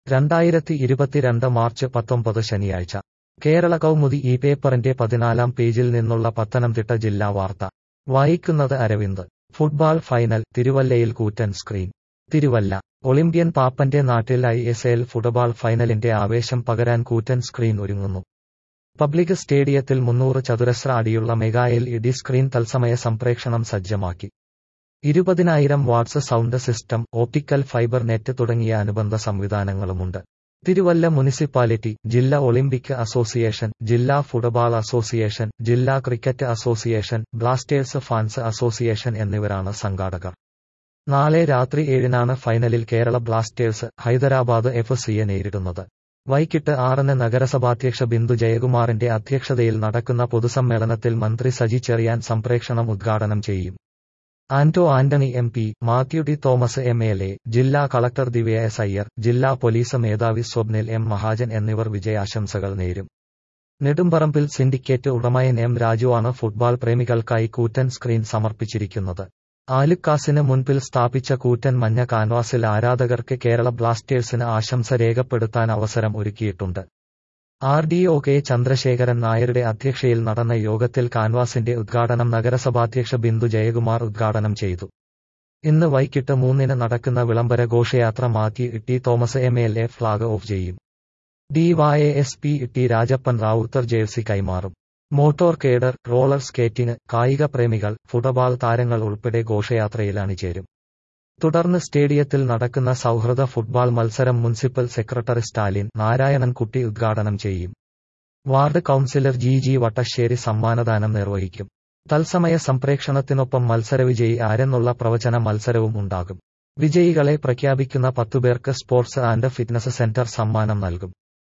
രണ്ടായിരത്തി ഇരുപത്തിരണ്ട് മാർച്ച് പത്തൊമ്പത് ശനിയാഴ്ച കേരള കൗമുദി ഈ പേപ്പറിന്റെ പതിനാലാം പേജിൽ നിന്നുള്ള പത്തനംതിട്ട ജില്ലാ വാർത്ത വായിക്കുന്നത് അരവിന്ദ് ഫുട്ബാൾ ഫൈനൽ തിരുവല്ലയിൽ കൂറ്റൻ സ്ക്രീൻ തിരുവല്ല ഒളിമ്പ്യൻ പാപ്പന്റെ നാട്ടിൽ ഐ എസ് എൽ ഫുട്ബാൾ ഫൈനലിന്റെ ആവേശം പകരാൻ കൂറ്റൻ സ്ക്രീൻ ഒരുങ്ങുന്നു പബ്ലിക് സ്റ്റേഡിയത്തിൽ മുന്നൂറ് ചതുരശ്ര അടിയുള്ള mega L E D screen തത്സമയ സംപ്രേഷണം സജ്ജമാക്കി ഇരുപതിനായിരം watts sound system optical fibre net തുടങ്ങിയ അനുബന്ധ സംവിധാനങ്ങളുമുണ്ട് തിരുവല്ല മുനിസിപ്പാലിറ്റി ജില്ലാ ഒളിമ്പിക് അസോസിയേഷൻ ജില്ലാ ഫുട്ബാൾ അസോസിയേഷൻ ജില്ലാ cricket association Blasters fans association എന്നിവരാണ് സംഘാടകർ നാളെ രാത്രി ഏഴിനാണ് ഫൈനലിൽ കേരള ബ്ലാസ്റ്റേഴ്സ് ഹൈദരാബാദ് എഫ് സിയെ നേരിടുന്നത് വൈകിട്ട് ആറിന് നഗരസഭാധ്യക്ഷ ബിന്ദു ജയകുമാറിന്റെ അധ്യക്ഷതയിൽ നടക്കുന്ന പൊതുസമ്മേളനത്തിൽ മന്ത്രി സജി ചെറിയാൻ സംപ്രേഷണം ഉദ്ഘാടനം ചെയ്യും Anto Antony M P Mathew T Thomas M L A ജില്ലാ കളക്ടർ ദിവ്യ എസ് അയ്യർ ജില്ലാ പോലീസ് മേധാവി സ്വപ്നിൽ എം മഹാജൻ എന്നിവർ വിജയാശംസകൾ നേരും നെടുമ്പറമ്പിൽ സിൻഡിക്കേറ്റ് ഉടമയൻ എം രാജുവാണ് ഫുട്ബാൾ പ്രേമികൾക്കായി കൂറ്റൻ സ്ക്രീൻ സമർപ്പിച്ചിരിക്കുന്നത് ആലുക്കാസിന് മുൻപിൽ സ്ഥാപിച്ച കൂറ്റൻ മഞ്ഞ കാൻവാസിൽ ആരാധകർക്ക് കേരള ബ്ലാസ്റ്റേഴ്സിന് ആശംസ രേഖപ്പെടുത്താൻ അവസരം ഒരുക്കിയിട്ടുണ്ട് R D O K Chandrasekharan നായരുടെ അധ്യക്ഷയിൽ നടന്ന യോഗത്തിൽ കാൻവാസിന്റെ ഉദ്ഘാടനം നഗരസഭാധ്യക്ഷ ബിന്ദു ജയകുമാർ ഉദ്ഘാടനം ചെയ്തു ഇന്ന് വൈകിട്ട് മൂന്നിന് നടക്കുന്ന വിളംബര ഘോഷയാത്ര Mathew T Thomas M L A flag off ചെയ്യും D Y S P T Rajappan Ravuthar jersey കൈമാറും മോട്ടോർ കേഡർ റോളർ സ്കേറ്റിംഗ് കായിക പ്രേമികൾ ഫുട്ബാൾ താരങ്ങൾ ഉൾപ്പെടെ ഘോഷയാത്രയിൽ അണിചേരും തുടർന്ന് സ്റ്റേഡിയത്തിൽ നടക്കുന്ന സൗഹൃദ ഫുട്ബാൾ മത്സരം മുനിസിപ്പൽ സെക്രട്ടറി സ്റ്റാലിൻ നാരായണൻകുട്ടി ഉദ്ഘാടനം ചെയ്യും ward councillor G G Vattassery സമ്മാനദാനം നിർവഹിക്കും തത്സമയ സംപ്രേക്ഷണത്തിനൊപ്പം മത്സരവിജയി ആരെന്നുള്ള പ്രവചന മത്സരവും ഉണ്ടാകും വിജയികളെ പ്രഖ്യാപിക്കുന്ന പത്തുപേർക്ക് സ്പോർട്സ് ആൻഡ് ഫിറ്റ്നസ് സെന്റർ സമ്മാനം നൽകും